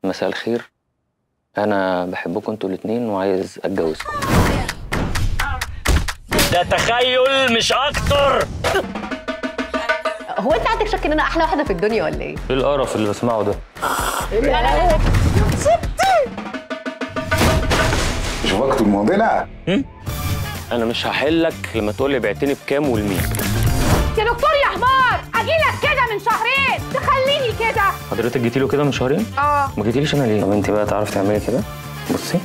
مساء الخير انا بحبكم انتوا الاتنين وعايز اتجوزكم ده تخيل مش اكتر هو انت عندك شك ان انا احلى واحده في الدنيا ولا ايه ايه القرف اللي بسمعه ده مش وقت الماضينا انا مش هحلك لما تقول لي بعتني بكام والمين يا دكتور يا حمار اجيلك كده من شهرين تخليني كده حضرتك جيتي له كده من شهرين اه ما جيتيليش انا ليه طب انت بقى تعرفي تعملي كده بصي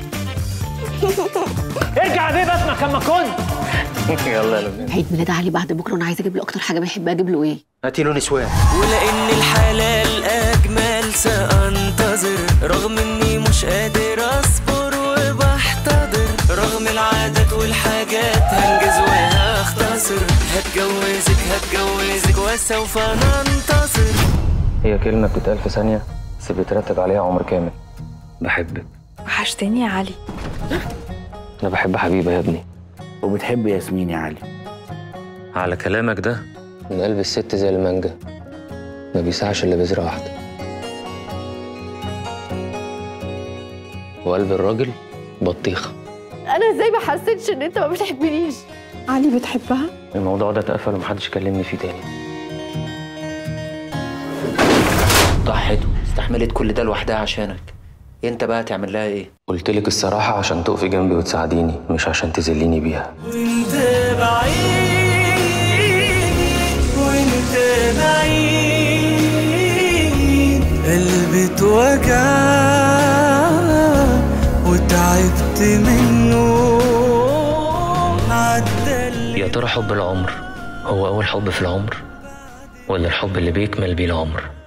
ارجع بيه بس مكان ما كنت يلا يا لبنان عيد ميلاد علي بعد بكره وانا عايزه اجيب له اكتر حاجه بيحبها اجيب له ايه هاتي له نسوان ولأن الحلال أجمل سأنتظر رغم إني مش قادر أصبر وبحتضر رغم العادات والحاجات هنجز وهختصر هتجوزك هتجوزك وسوف ننتصر هي كلمه بتتقال في ثانيه بس بيترتب عليها عمر كامل بحبك وحشتني يا علي انا بحب حبيبه يا ابني وبتحب ياسمين يا علي على كلامك ده من قلب الست زي المانجا ما بيسعش الا بذره واحده وقلب الراجل بطيخه انا ازاي ما حسيتش ان انت ما بتحبنيش علي بتحبها الموضوع ده اتقفل ومحدش كلمني فيه تاني ضحت استحملت كل ده لوحدها عشانك انت بقى تعمل لها ايه قلت لك الصراحه عشان تقفي جنبي وتساعديني مش عشان تذليني بيها وانت بعيد وانت بعيد قلبي اتوجع وتعبت منه عدى اللي يا ترى حب العمر هو اول حب في العمر ولا الحب اللي بيكمل بيه العمر